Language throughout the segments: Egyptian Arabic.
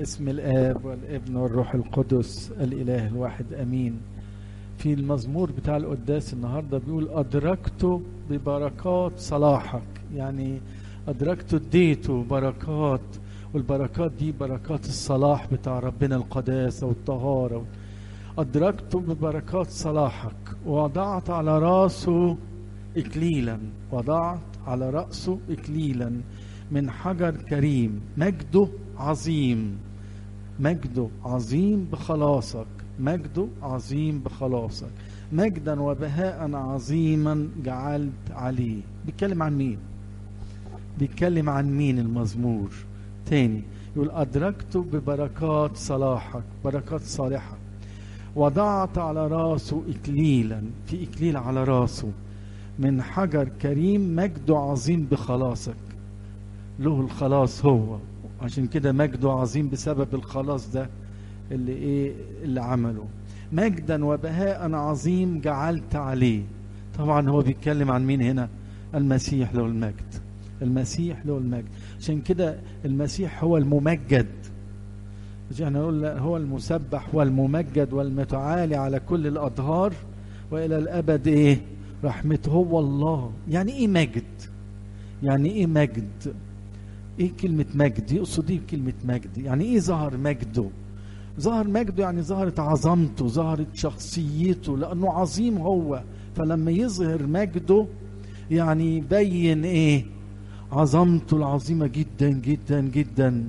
باسم الآب والابن والروح القدس الإله الواحد أمين في المزمور بتاع القداس النهارده بيقول أدركت ببركات صلاحك يعني أدركت اديته بركات والبركات دي بركات الصلاح بتاع ربنا القداسة والطهارة أدركت ببركات صلاحك ووضعت على راسه إكليلا وضعت على رأسه إكليلا من حجر كريم مجده عظيم مجده عظيم بخلاصك مجده عظيم بخلاصك مجدا وبهاء عظيما جعلت عليه بيتكلم عن مين بيتكلم عن مين المزمور تاني يقول أدركت ببركات صلاحك بركات صالحة وضعت على راسه إكليلا في إكليل على راسه من حجر كريم مجده عظيم بخلاصك له الخلاص هو عشان كده مجده عظيم بسبب الخلاص ده اللي ايه اللي عمله مجدا وبهاء عظيم جعلت عليه طبعا هو بيتكلم عن مين هنا المسيح له المجد المسيح له المجد عشان كده المسيح هو الممجد يعني نقول هو المسبح والممجد والمتعالي على كل الأظهار وإلى الأبد إيه رحمته هو الله يعني إيه مجد يعني إيه مجد إيه كلمة مجد يقصد إيه كلمة مجد يعني إيه ظهر مجده ظهر مجده يعني ظهرت عظمته ظهرت شخصيته لأنه عظيم هو فلما يظهر مجده يعني يبين إيه عظمته العظيمة جدا جدا جدا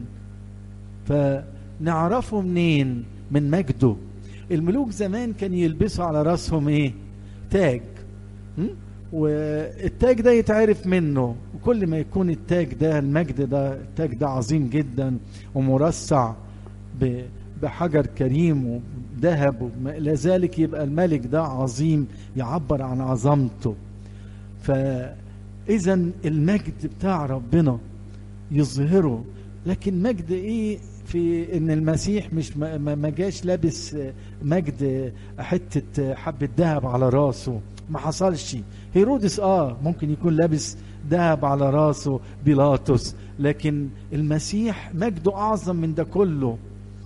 فنعرفه منين من مجده الملوك زمان كان يلبسوا على راسهم ايه تاج م? والتاج ده يتعرف منه وكل ما يكون التاج ده المجد ده التاج ده عظيم جدا ومرصع بحجر كريم وذهب وما الى ذلك يبقى الملك ده عظيم يعبر عن عظمته فاذا المجد بتاع ربنا يظهره لكن مجد ايه في ان المسيح مش ما جاش لابس مجد حته حبه ذهب على راسه ما حصلش هيرودس اه ممكن يكون لابس ذهب على راسه بيلاطس لكن المسيح مجده اعظم من ده كله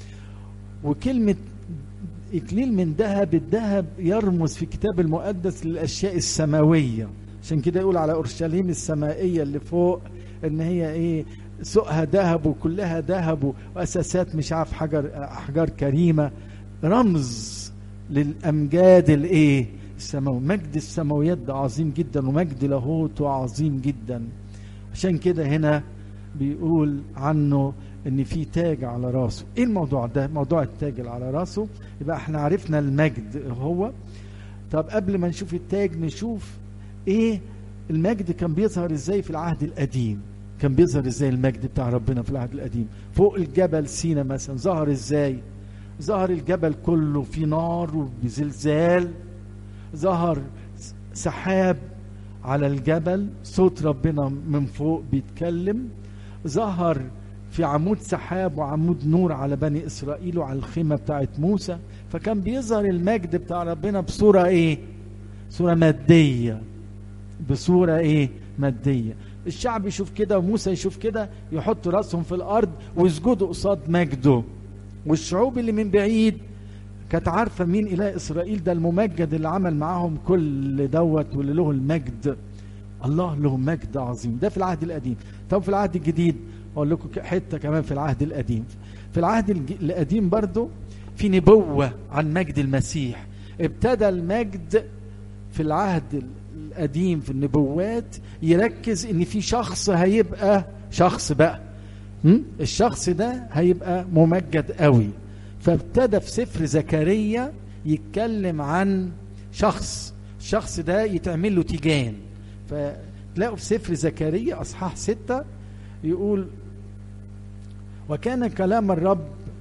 وكلمه اكليل من ذهب الذهب يرمز في الكتاب المقدس للاشياء السماويه عشان كده يقول على اورشليم السمائيه اللي فوق ان هي ايه سوقها ذهب وكلها ذهب واساسات مش عارف حجر احجار كريمه رمز للامجاد الايه السماوي مجد السماويات ده عظيم جدا ومجد لاهوته عظيم جدا عشان كده هنا بيقول عنه ان في تاج على راسه ايه الموضوع ده موضوع التاج اللي على راسه يبقى احنا عرفنا المجد هو طب قبل ما نشوف التاج نشوف ايه المجد كان بيظهر ازاي في العهد القديم كان بيظهر ازاي المجد بتاع ربنا في العهد القديم فوق الجبل سينا مثلا ظهر ازاي ظهر الجبل كله في نار وبزلزال ظهر سحاب على الجبل صوت ربنا من فوق بيتكلم ظهر في عمود سحاب وعمود نور على بني اسرائيل وعلى الخيمه بتاعت موسى فكان بيظهر المجد بتاع ربنا بصوره ايه صوره ماديه بصوره ايه ماديه الشعب يشوف كده وموسى يشوف كده يحط راسهم في الارض ويسجدوا قصاد مجده والشعوب اللي من بعيد كانت عارفه مين اله اسرائيل ده الممجد اللي عمل معاهم كل دوت واللي له المجد الله له مجد عظيم ده في العهد القديم طب في العهد الجديد اقول لكم حته كمان في العهد القديم في العهد القديم برضو في نبوه عن مجد المسيح ابتدى المجد في العهد القديم في النبوات يركز ان في شخص هيبقى شخص بقى الشخص ده هيبقى ممجد قوي فابتدى في سفر زكريا يتكلم عن شخص الشخص ده يتعمل له تيجان فتلاقوا في سفر زكريا اصحاح ستة يقول وكان كلام الرب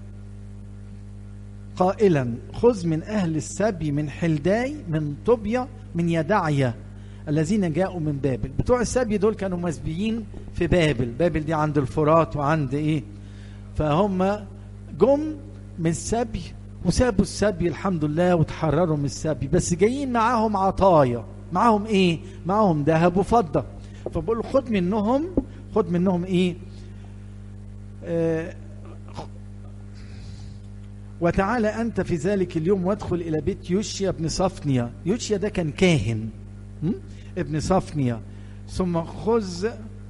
قائلا خذ من اهل السبي من حلداي من طوبيا من يدعيا الذين جاءوا من بابل بتوع السبي دول كانوا مسبيين في بابل بابل دي عند الفرات وعند ايه فهم جم من السبي وسابوا السبي الحمد لله وتحرروا من السبي بس جايين معاهم عطايا معاهم ايه معاهم ذهب وفضه فبقول خد منهم خد منهم ايه آه وتعالى أنت في ذلك اليوم وادخل إلى بيت يوشيا بن صفنيا يوشيا ده كان كاهن م? ابن صفنيا ثم خذ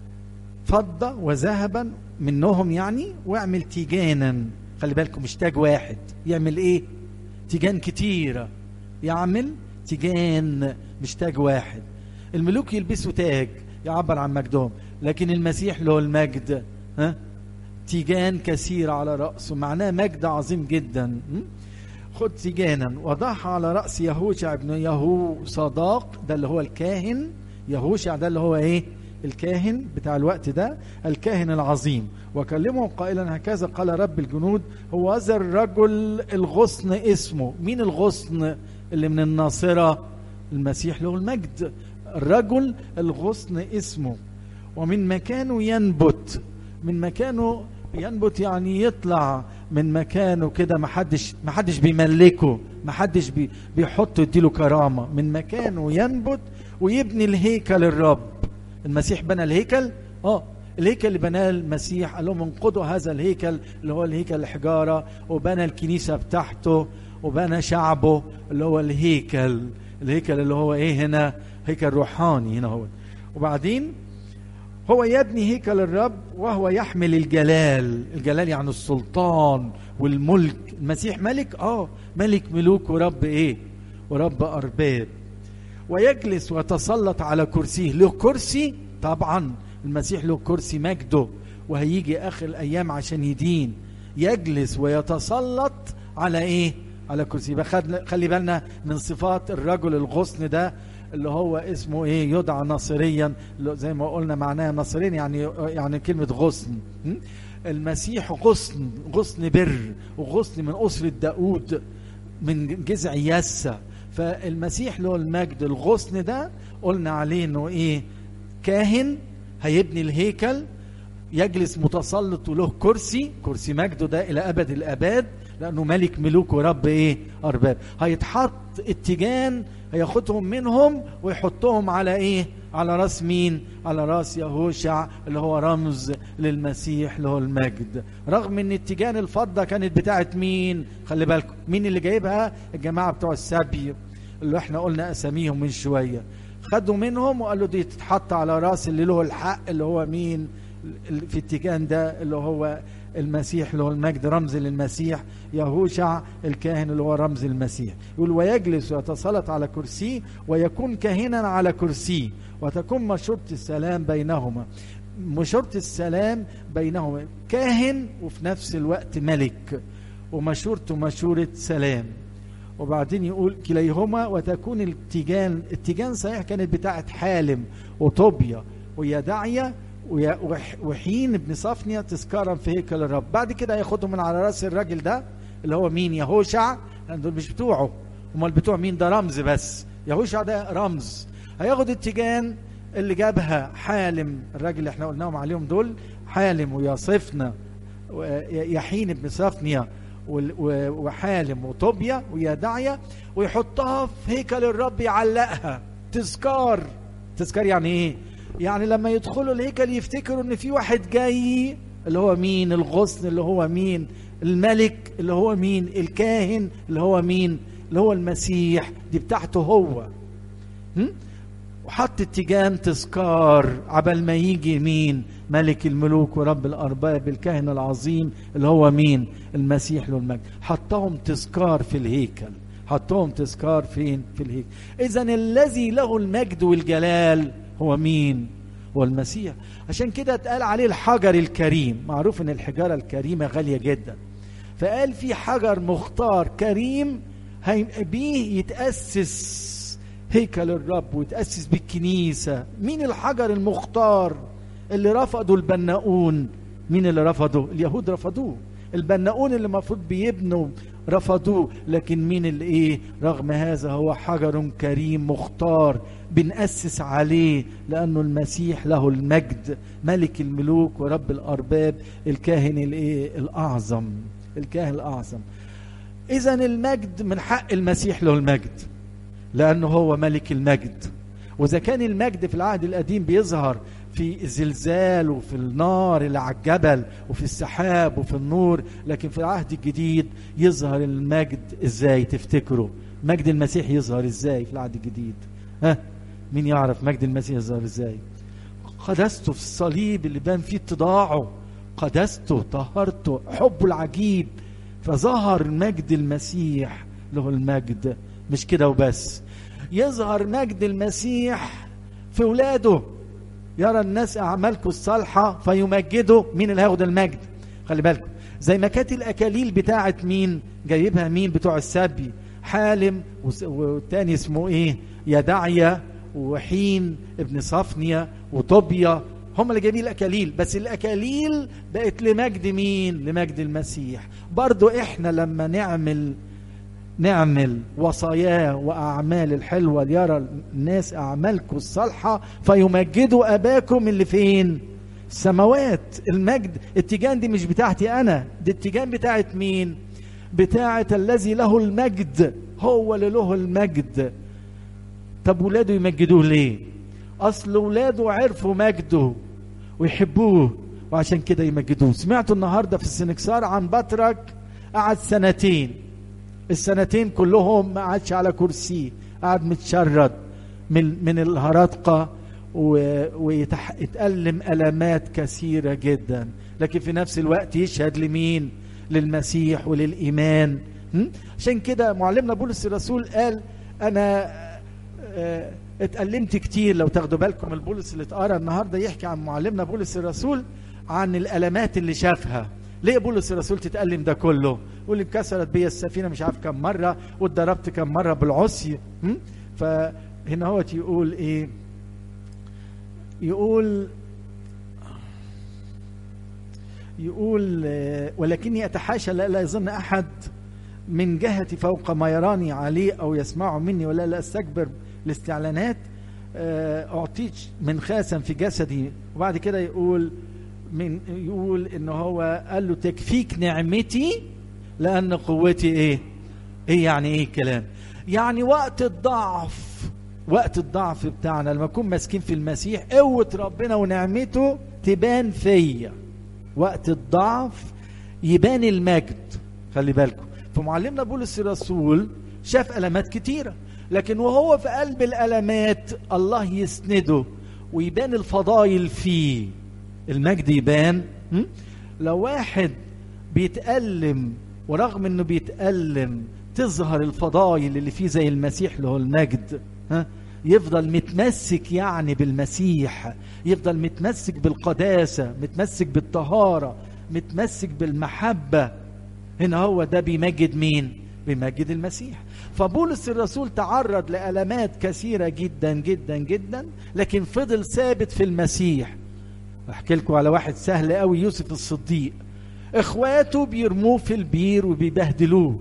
فضة وذهبا منهم يعني واعمل تيجانا خلي بالكم مش تاج واحد يعمل ايه تيجان كتيرة يعمل تيجان مش تاج واحد الملوك يلبسوا تاج يعبر عن مجدهم لكن المسيح له المجد ها تيجان كثيرة على رأسه معناه مجد عظيم جدا م? خد تيجانا وضعها على رأس يهوشع ابن يهو صداق ده اللي هو الكاهن يهوشع ده اللي هو ايه الكاهن بتاع الوقت ده الكاهن العظيم وكلمه قائلا هكذا قال رب الجنود هو هذا الرجل الغصن اسمه مين الغصن اللي من الناصرة المسيح له المجد الرجل الغصن اسمه ومن مكانه ينبت من مكانه ينبت يعني يطلع من مكانه كده محدش محدش بيملكه محدش بي بيحطه يديله كرامه من مكانه ينبت ويبني الهيكل الرب المسيح بنى الهيكل اه الهيكل اللي بناه المسيح قال لهم انقضوا هذا الهيكل اللي هو الهيكل الحجاره وبنى الكنيسه بتاعته وبنى شعبه اللي هو الهيكل الهيكل اللي هو ايه هنا هيكل روحاني هنا هو وبعدين هو يبني هيكل الرب وهو يحمل الجلال الجلال يعني السلطان والملك المسيح ملك اه ملك ملوك ورب ايه ورب ارباب ويجلس ويتسلط على كرسيه له كرسي طبعا المسيح له كرسي مجده وهيجي اخر الايام عشان يدين يجلس ويتسلط على ايه على كرسي يبقى خلي بالنا من صفات الرجل الغصن ده اللي هو اسمه ايه يدعى ناصريا زي ما قلنا معناها ناصرين يعني يعني كلمه غصن المسيح غصن غصن بر وغصن من اسره داود من جذع يسى فالمسيح له المجد الغصن ده قلنا عليه انه ايه كاهن هيبني الهيكل يجلس متسلط وله كرسي كرسي مجده ده الى ابد الاباد لانه ملك ملوك ورب ايه ارباب هيتحط التيجان هياخدهم منهم ويحطهم على ايه على راس مين على راس يهوشع اللي هو رمز للمسيح له المجد رغم ان التيجان الفضه كانت بتاعت مين خلي بالكم مين اللي جايبها الجماعه بتوع السبي اللي احنا قلنا اساميهم من شويه خدوا منهم وقالوا دي تتحط على راس اللي له الحق اللي هو مين في التيجان ده اللي هو المسيح اللي هو المجد رمز للمسيح يهوشع الكاهن اللي هو رمز المسيح يقول ويجلس ويتسلط على كرسيه ويكون كاهنا على كرسيه وتكون مشورة السلام بينهما مشورة السلام بينهما كاهن وفي نفس الوقت ملك ومشورته مشورة سلام وبعدين يقول كليهما وتكون التيجان التيجان صحيح كانت بتاعت حالم وطوبيا ويدعيا وحين ابن صفنيا تذكارا في هيكل الرب بعد كده هياخدهم من على راس الراجل ده اللي هو مين يهوشع لان دول مش بتوعه امال بتوع مين ده رمز بس يهوشع ده رمز هياخد التيجان اللي جابها حالم الراجل اللي احنا قلناهم عليهم دول حالم ويصفنا يحين ابن صفنيا وحالم وطوبيا ويدعيا ويحطها في هيكل الرب يعلقها تذكار تذكار يعني ايه يعني لما يدخلوا الهيكل يفتكروا ان في واحد جاي اللي هو مين الغصن اللي هو مين الملك اللي هو مين الكاهن اللي هو مين اللي هو المسيح دي بتاعته هو هم؟ وحط التيجان تذكار عبل ما يجي مين ملك الملوك ورب الارباب الكاهن العظيم اللي هو مين المسيح له المجد حطهم تذكار في الهيكل حطهم تذكار فين في الهيكل اذا الذي له المجد والجلال هو مين هو المسيح عشان كده اتقال عليه الحجر الكريم معروف ان الحجارة الكريمة غالية جدا فقال في حجر مختار كريم بيه يتأسس هيكل الرب ويتأسس بالكنيسة مين الحجر المختار اللي رفضوا البناؤون مين اللي رفضوا اليهود رفضوه البناؤون اللي المفروض بيبنوا رفضوه لكن مين اللي ايه رغم هذا هو حجر كريم مختار بنأسس عليه لأنه المسيح له المجد ملك الملوك ورب الأرباب الكاهن الايه الأعظم الكاهن الأعظم إذا المجد من حق المسيح له المجد لأنه هو ملك المجد وإذا كان المجد في العهد القديم بيظهر في الزلزال وفي النار اللي على الجبل وفي السحاب وفي النور لكن في العهد الجديد يظهر المجد ازاي تفتكروا مجد المسيح يظهر ازاي في العهد الجديد ها مين يعرف مجد المسيح يظهر ازاي قدسته في الصليب اللي بان فيه اتضاعه قدسته طهرته حبه العجيب فظهر مجد المسيح له المجد مش كده وبس يظهر مجد المسيح في ولاده يرى الناس اعمالكم الصالحه فيمجدوا مين اللي هياخد المجد خلي بالكم زي ما كانت الاكاليل بتاعه مين جايبها مين بتوع السبي حالم والتاني اسمه ايه يدعيا وحين ابن صفنيا وطوبيا هم اللي جايبين الاكاليل بس الاكاليل بقت لمجد مين لمجد المسيح برضو احنا لما نعمل نعمل وصاياه واعمال الحلوه ليرى الناس اعمالكم الصالحه فيمجدوا اباكم اللي فين السماوات المجد التيجان دي مش بتاعتي انا دي التيجان بتاعت مين بتاعت الذي له المجد هو اللي له المجد طب ولاده يمجدوه ليه اصل ولاده عرفوا مجده ويحبوه وعشان كده يمجدوه سمعتوا النهارده في السنكسار عن بطرك قعد سنتين السنتين كلهم ما قعدش على كرسي قعد متشرد من من الهرطقه ويتألم ألمات كثيرة جدا لكن في نفس الوقت يشهد لمين للمسيح وللإيمان عشان كده معلمنا بولس الرسول قال أنا اتألمت كتير لو تاخدوا بالكم البولس اللي اتقرا النهارده يحكي عن معلمنا بولس الرسول عن الألمات اللي شافها ليه بولس الرسول تتألم ده كله يقول انكسرت بيا السفينة مش عارف كم مرة واتضربت كم مرة بالعصي فهنا هو يقول ايه يقول يقول ولكني أتحاشى لا, لا يظن أحد من جهتي فوق ما يراني عليه أو يسمع مني ولا لا أستكبر الاستعلانات أعطيت من خاسا في جسدي وبعد كده يقول من يقول إن هو قال له تكفيك نعمتي لأن قوتي إيه؟ إيه يعني إيه الكلام؟ يعني وقت الضعف وقت الضعف بتاعنا لما نكون ماسكين في المسيح قوة ربنا ونعمته تبان فيا وقت الضعف يبان المجد خلي بالكم فمعلمنا بولس الرسول شاف ألمات كتيرة لكن وهو في قلب الألمات الله يسنده ويبان الفضايل فيه المجد يبان لو واحد بيتألم ورغم انه بيتألم تظهر الفضايل اللي فيه زي المسيح له المجد ها يفضل متمسك يعني بالمسيح يفضل متمسك بالقداسة متمسك بالطهارة متمسك بالمحبة هنا هو ده بيمجد مين بيمجد المسيح فبولس الرسول تعرض لألمات كثيرة جدا جدا جدا لكن فضل ثابت في المسيح احكي لكم على واحد سهل قوي يوسف الصديق اخواته بيرموه في البير وبيبهدلوه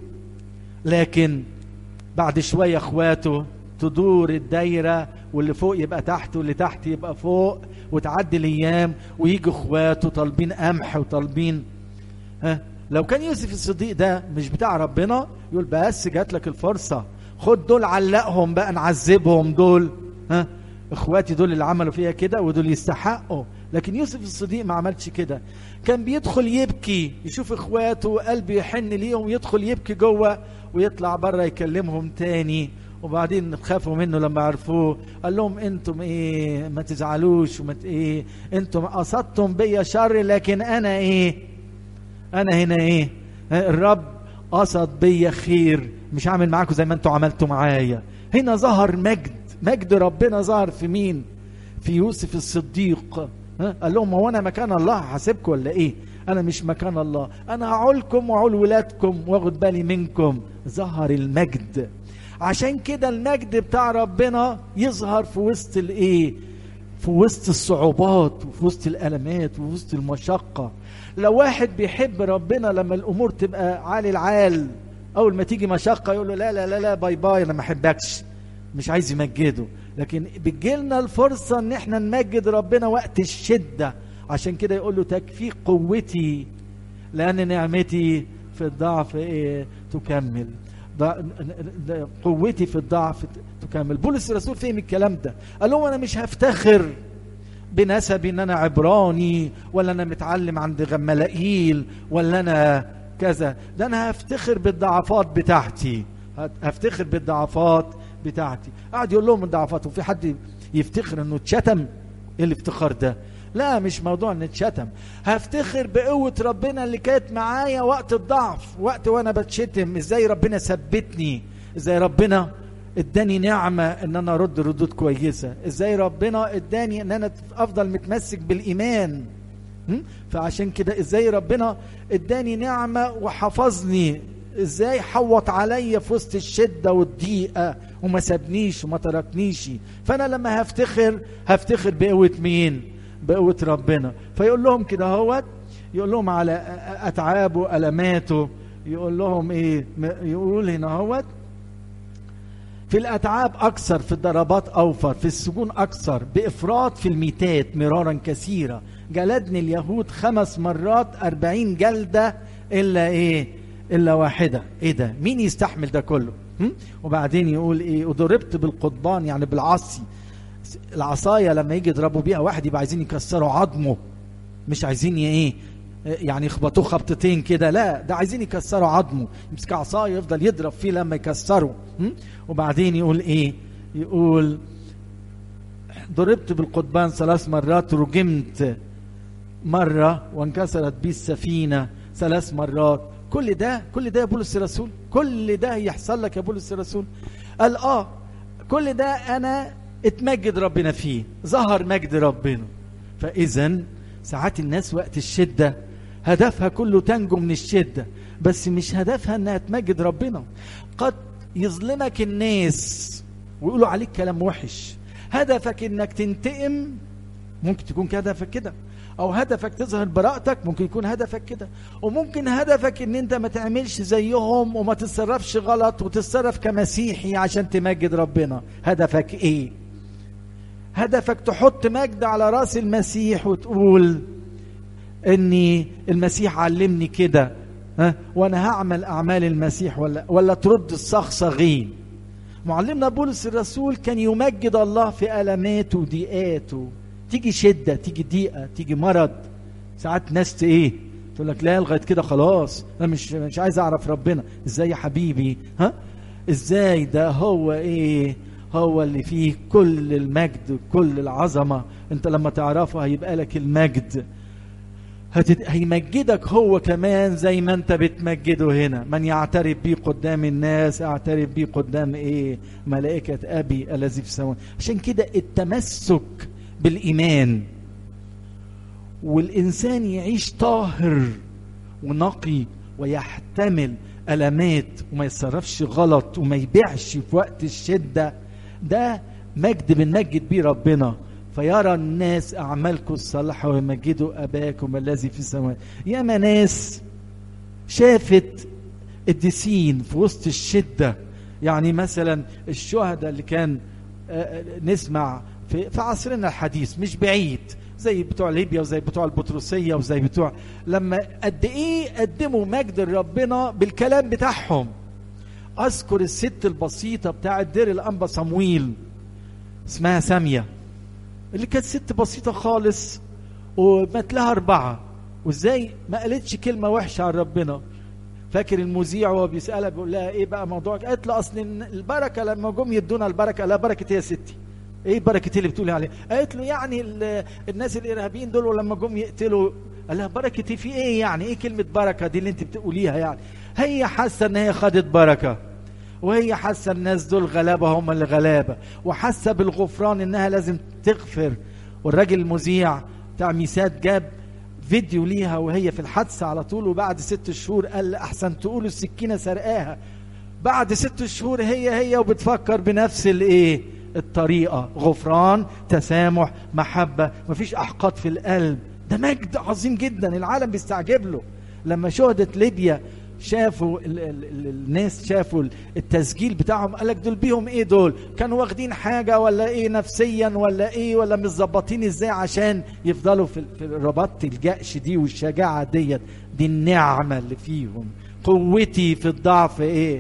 لكن بعد شوية اخواته تدور الدايرة واللي فوق يبقى تحت واللي تحت يبقى فوق وتعدي الايام ويجي اخواته طالبين قمح وطالبين ها لو كان يوسف الصديق ده مش بتاع ربنا يقول بس جات لك الفرصة خد دول علقهم بقى نعذبهم دول ها اخواتي دول اللي عملوا فيها كده ودول يستحقوا لكن يوسف الصديق ما عملش كده كان بيدخل يبكي يشوف اخواته وقلبه يحن ليهم يدخل يبكي جوه ويطلع بره يكلمهم تاني وبعدين خافوا منه لما عرفوه قال لهم انتم ايه ما تزعلوش وما ايه انتم قصدتم بيا شر لكن انا ايه انا هنا ايه الرب قصد بيا خير مش هعمل معاكم زي ما انتم عملتوا معايا هنا ظهر مجد مجد ربنا ظهر في مين في يوسف الصديق ها؟ قال لهم هو انا مكان الله هحاسبكم ولا ايه انا مش مكان الله انا هعولكم وعول ولادكم واخد بالي منكم ظهر المجد عشان كده المجد بتاع ربنا يظهر في وسط الايه في وسط الصعوبات وفي وسط الالمات وفي وسط المشقه لو واحد بيحب ربنا لما الامور تبقى عالي العال اول ما تيجي مشقه يقول له لا لا لا لا باي باي انا ما احبكش مش عايز يمجده لكن بتجيلنا الفرصه ان احنا نمجد ربنا وقت الشده عشان كده يقول له تكفي قوتي لان نعمتي في الضعف ايه تكمل قوتي في الضعف تكمل بولس الرسول فهم الكلام ده قال لهم انا مش هفتخر بنسبي ان انا عبراني ولا انا متعلم عند غملائيل ولا انا كذا ده انا هفتخر بالضعفات بتاعتي هفتخر بالضعفات بتاعتي قعد يقول لهم الضعفات وفي حد يفتخر انه اتشتم ايه الافتخار ده لا مش موضوع ان اتشتم هفتخر بقوة ربنا اللي كانت معايا وقت الضعف وقت وانا بتشتم ازاي ربنا ثبتني ازاي ربنا اداني نعمة ان انا ارد ردود كويسة ازاي ربنا اداني ان انا افضل متمسك بالايمان فعشان كده ازاي ربنا اداني نعمة وحفظني ازاي حوط عليا في وسط الشدة والضيقة وما سابنيش وما تركنيش فانا لما هفتخر هفتخر بقوة مين بقوة ربنا فيقول لهم كده هوت يقول لهم على اتعابه الماته يقول لهم ايه يقول هنا هوت في الأتعاب أكثر في الضربات أوفر في السجون أكثر بإفراط في الميتات مرارا كثيرة جلدني اليهود خمس مرات أربعين جلدة إلا إيه إلا واحدة إيه ده مين يستحمل ده كله هم؟ وبعدين يقول إيه وضربت بالقضبان يعني بالعصي العصاية لما يجي يضربوا بيها واحد يبقى عايزين يكسروا عظمه مش عايزين ايه يعني يخبطوه خبطتين كده لا ده عايزين يكسروا عظمه يمسك عصايه يفضل يضرب فيه لما يكسره وبعدين يقول ايه يقول ضربت بالقضبان ثلاث مرات رجمت مرة وانكسرت بي السفينة ثلاث مرات كل ده كل ده يا بولس الرسول كل ده يحصل لك يا بولس الرسول قال اه كل ده انا اتمجد ربنا فيه ظهر مجد ربنا فاذا ساعات الناس وقت الشده هدفها كله تنجو من الشده بس مش هدفها انها تمجد ربنا قد يظلمك الناس ويقولوا عليك كلام وحش هدفك انك تنتقم ممكن تكون هدفك كده او هدفك تظهر براءتك ممكن يكون هدفك كده وممكن هدفك ان انت ما تعملش زيهم وما تتصرفش غلط وتتصرف كمسيحي عشان تمجد ربنا هدفك ايه هدفك تحط مجد على راس المسيح وتقول اني المسيح علمني كده ها وانا هعمل اعمال المسيح ولا ولا ترد الصغصغين معلمنا بولس الرسول كان يمجد الله في الماته وضيقاته تيجي شده تيجي ضيقه تيجي مرض ساعات ناس ايه تقول لك لا لغايه كده خلاص انا مش مش عايز اعرف ربنا ازاي يا حبيبي ها ازاي ده هو ايه هو اللي فيه كل المجد كل العظمه انت لما تعرفه هيبقى لك المجد هتت... هيمجدك هو كمان زي ما انت بتمجده هنا من يعترف بيه قدام الناس اعترف بيه قدام ايه ملائكة ابي الذي في السماء عشان كده التمسك بالايمان والانسان يعيش طاهر ونقي ويحتمل المات وما يتصرفش غلط وما يبيعش في وقت الشده ده مجد بنمجد بيه ربنا فيرى الناس أعمالكم الصالحة ويمجدوا أباكم الذي في السماء ياما ناس شافت الدسين في وسط الشدة يعني مثلا الشهداء اللي كان نسمع في, في عصرنا الحديث مش بعيد زي بتوع ليبيا وزي بتوع البطرسية وزي بتوع لما قد ايه قدموا مجد ربنا بالكلام بتاعهم اذكر الست البسيطة بتاعت دير الانبا صمويل اسمها ساميه اللي كانت ست بسيطة خالص ومات لها أربعة وإزاي ما قالتش كلمة وحشة عن ربنا فاكر المذيع وهو بيسألها بيقول لها إيه بقى موضوعك؟ قالت له أصل البركة لما جم يدونا البركة لا بركة إيه يا ستي؟ إيه بركة اللي بتقولي عليها؟ قالت له يعني الناس الإرهابيين دول لما جم يقتلوا قال لها بركة في إيه يعني؟ إيه كلمة بركة دي اللي أنت بتقوليها يعني؟ هي حاسة إن هي خدت بركة وهي حاسه الناس دول غلابه هم اللي غلابه وحاسه بالغفران انها لازم تغفر والراجل المذيع بتاع ميسات جاب فيديو ليها وهي في الحادثه على طول وبعد ست شهور قال احسن تقولوا السكينه سرقاها بعد ست شهور هي هي وبتفكر بنفس الايه الطريقه غفران تسامح محبه مفيش احقاد في القلب ده مجد عظيم جدا العالم بيستعجب له لما شهدت ليبيا شافوا ال ال ال الناس شافوا التسجيل بتاعهم قال لك دول بيهم ايه دول كانوا واخدين حاجه ولا ايه نفسيا ولا ايه ولا متظبطين ازاي عشان يفضلوا في, في رباط الجأش دي والشجاعه ديت دي النعمه اللي فيهم قوتي في الضعف ايه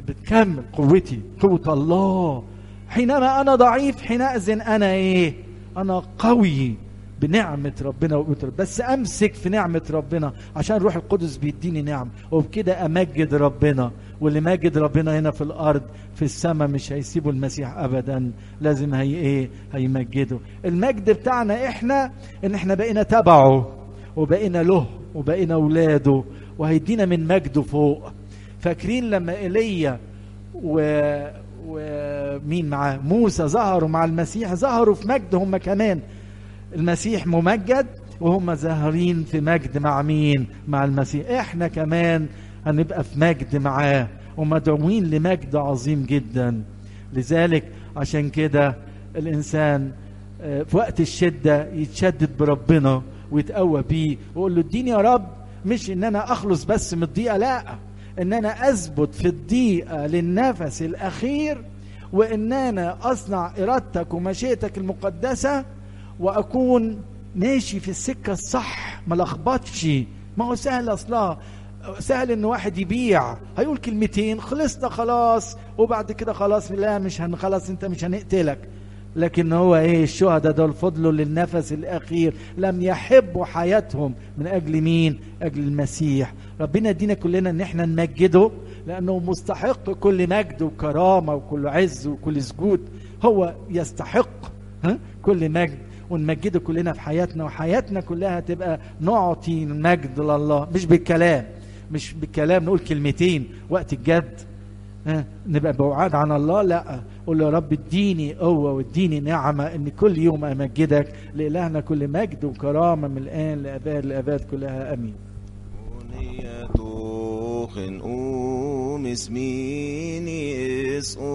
بتكمل قوتي قوه الله حينما انا ضعيف حينئذ انا ايه انا قوي بنعمة ربنا وقدرة بس امسك في نعمة ربنا عشان روح القدس بيديني نعم وبكده امجد ربنا واللي ماجد ربنا هنا في الارض في السماء مش هيسيبوا المسيح ابدا لازم هي ايه هيمجده المجد بتاعنا احنا ان احنا بقينا تبعه وبقينا له وبقينا اولاده وهيدينا من مجده فوق فاكرين لما ايليا و... ومين معاه موسى ظهروا مع المسيح ظهروا في مجد هم كمان المسيح ممجد وهم ظاهرين في مجد مع مين مع المسيح احنا كمان هنبقى في مجد معاه ومدعوين لمجد عظيم جدا لذلك عشان كده الانسان في وقت الشده يتشدد بربنا ويتقوى بيه ويقول له اديني يا رب مش ان انا اخلص بس من الضيقه لا ان انا اثبت في الضيقه للنفس الاخير وان انا اصنع ارادتك ومشيئتك المقدسه واكون ماشي في السكه الصح ما لخبطش ما هو سهل اصلا سهل ان واحد يبيع هيقول كلمتين خلصنا خلاص وبعد كده خلاص لا مش هنخلص انت مش هنقتلك لكن هو ايه الشهداء دول فضلوا للنفس الاخير لم يحبوا حياتهم من اجل مين اجل المسيح ربنا يدينا كلنا ان احنا نمجده لانه مستحق كل مجد وكرامه وكل عز وكل سجود هو يستحق ها كل مجد ونمجده كلنا في حياتنا وحياتنا كلها تبقى نعطي المجد لله مش بالكلام مش بالكلام نقول كلمتين وقت الجد ها نبقى بعاد عن الله لا قول يا رب اديني قوه واديني نعمه ان كل يوم امجدك لالهنا كل مجد وكرامه من الان لاباد الاباد كلها امين Uniatuchen um is mini is